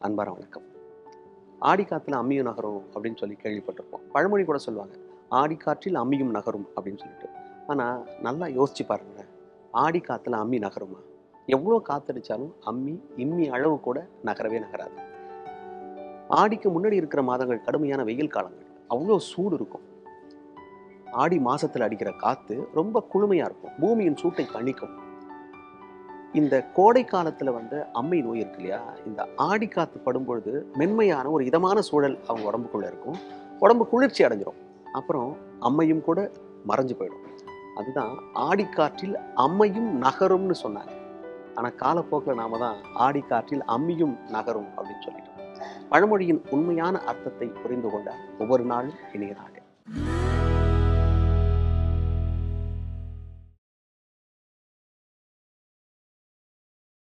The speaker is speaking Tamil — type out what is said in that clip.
அன்பார வணக்கம் ஆடி காத்துல அம்மியும் நகரும் அப்படின்னு சொல்லி கேள்விப்பட்டிருப்போம் பழமொழி கூட சொல்லுவாங்க ஆடி காற்றில் அம்மியும் நகரும் அப்படின்னு சொல்லிட்டு ஆனால் நல்லா யோசிச்சு பாருங்க ஆடி காத்துல அம்மி நகருமா எவ்வளோ காத்தடிச்சாலும் அம்மி இம்மி அளவு கூட நகரவே நகராது ஆடிக்கு முன்னாடி இருக்கிற மாதங்கள் கடுமையான வெயில் காலங்கள் அவ்வளோ சூடு இருக்கும் ஆடி மாசத்துல அடிக்கிற காத்து ரொம்ப குளுமையா இருக்கும் பூமியின் சூட்டை தணிக்கும் இந்த கோடை காலத்துல வந்து அம்மை நோய் இருக்கு இல்லையா இந்த ஆடி காத்து படும் பொழுது மென்மையான ஒரு இதமான சூழல் அவங்க உடம்புக்குள்ள இருக்கும் உடம்பு குளிர்ச்சி அடைஞ்சிரும் அப்புறம் அம்மையும் கூட மறைஞ்சு போயிடும் அதுதான் ஆடிக்காற்றில் அம்மையும் நகரும்னு சொன்னாங்க ஆனா காலப்போக்கில் நாம தான் ஆடிக்காற்றில் அம்மியும் நகரும் அப்படின்னு சொல்லிட்டோம் பழமொழியின் உண்மையான அர்த்தத்தை புரிந்து கொண்டால் ஒவ்வொரு நாளும் இனிய நாள்